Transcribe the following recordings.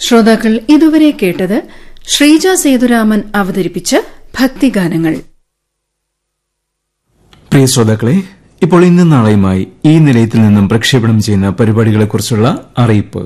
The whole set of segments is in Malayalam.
ശ്രോതാക്കൾ ഇതുവരെ കേട്ടത് ശ്രീജ സേതുരാമൻ അവതരിപ്പിച്ച ഭക്തിഗാനങ്ങൾ പ്രിയ ശ്രോതാക്കളെ ഇപ്പോൾ ഇന്നും നാളെയുമായി ഈ നിലയത്തിൽ നിന്നും പ്രക്ഷേപണം ചെയ്യുന്ന പരിപാടികളെക്കുറിച്ചുള്ള അറിയിപ്പ്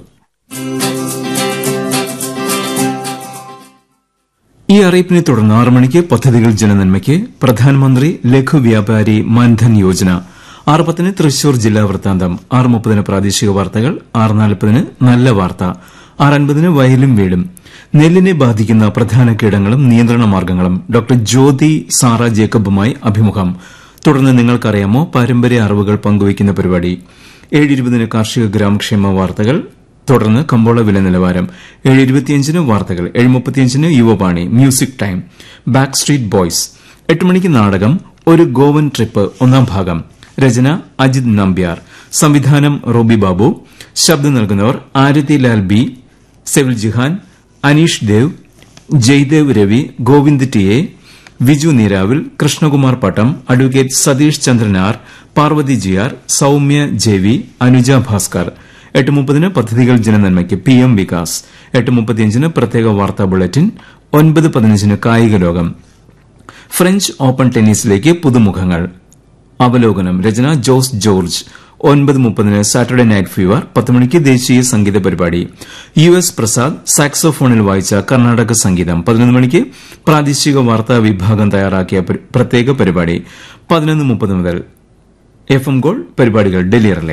ഈ അറിയിപ്പിനെ തുടർന്ന് ആറ് മണിക്ക് പദ്ധതികൾ ജനനന്മയ്ക്ക് പ്രധാനമന്ത്രി ലഘു വ്യാപാരി മാൻധൻ യോജന ആറ് പത്തിന് തൃശൂർ ജില്ലാ വൃത്താന്തം ആറ് മുപ്പതിന് പ്രാദേശിക വാർത്തകൾ ആറ് നാൽപ്പതിന് നല്ല വാർത്ത ആറ് അൻപതിന് വയലും വീടും നെല്ലിനെ ബാധിക്കുന്ന പ്രധാന കീടങ്ങളും നിയന്ത്രണ മാർഗ്ഗങ്ങളും ഡോക്ടർ ജ്യോതി സാറ ജേക്കബുമായി അഭിമുഖം തുടർന്ന് നിങ്ങൾക്കറിയാമോ പാരമ്പര്യ അറിവുകൾ പങ്കുവയ്ക്കുന്ന പരിപാടി ഏഴ് ഇരുപതിന് കാർഷിക ഗ്രാമക്ഷേമ വാർത്തകൾ തുടർന്ന് കമ്പോള വില നിലവാരം ഏഴ് ഇരുപത്തിയഞ്ചിന് വാർത്തകൾ ഏഴ് മുപ്പത്തിയഞ്ചിന് Yuvavani music time Backstreet Boys എട്ട് മണിക്ക് നാടകം ഒരു ഗോവൻ ട്രിപ്പ് ഒന്നാം ഭാഗം രചന അജിത് നമ്പ്യാർ സംവിധാനം റോബി ബാബു ശബ്ദം നൽകുന്നവർ Arathi Lal B Sevil Jihan Aneesh Dev Jaydev Ravi Govind T A Viju Neeravil Krishnakumar Pattom advocate Satheesh Chandranar Parvathy ജിയാർ സൌമ്യ ജെവി അനുജ ഭാസ്കർ എട്ട് മുപ്പതിന് പദ്ധതികൾ ജനനന്മയ്ക്ക് പി എം വികാസ് എട്ട് മുപ്പത്തിയഞ്ചിന് പ്രത്യേക വാർത്താ ബുള്ളറ്റിൻ ഒൻപത് പതിനഞ്ചിന് കായിക ലോകം ഫ്രഞ്ച് ഓപ്പൺ ടെന്നീസിലേക്ക് പുതുമുഖങ്ങൾ അവലോകനം രചന ജോസ് ജോർജ് ഒൻപത് മുപ്പതിന് സാറ്റർഡേ നൈറ്റ് ഫീവർ പത്ത് മണിക്ക് ദേശീയ സംഗീത പരിപാടി യു എസ് പ്രസാദ് സാക്സോഫോണിൽ വായിച്ച കർണാടക സംഗീതം പതിനൊന്ന് മണിക്ക് പ്രാദേശിക വാർത്താ വിഭാഗം തയ്യാറാക്കിയ പ്രത്യേക പരിപാടി പതിനൊന്ന് മുപ്പത് മുതൽ എഫ് എം ഗോൾ പരിപാടികൾ ഡൽഹി റിലേ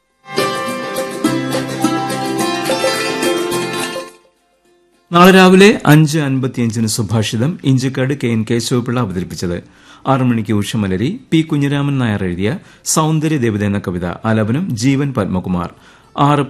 നാളെ രാവിലെ അഞ്ച് അൻപത്തിയഞ്ചിന് സുഭാഷിതം ഇഞ്ചക്കാട് കെ എൻ കേശവപിള്ള അവതരിപ്പിച്ചത് ആറു മണിക്ക് ഉഷമലരി പി കുഞ്ഞിരാമൻ നായർ എഴുതിയ സൌന്ദര്യ ദേവത എന്ന കവിത ആലാപനം ജീവൻ പത്മകുമാർ ആറ്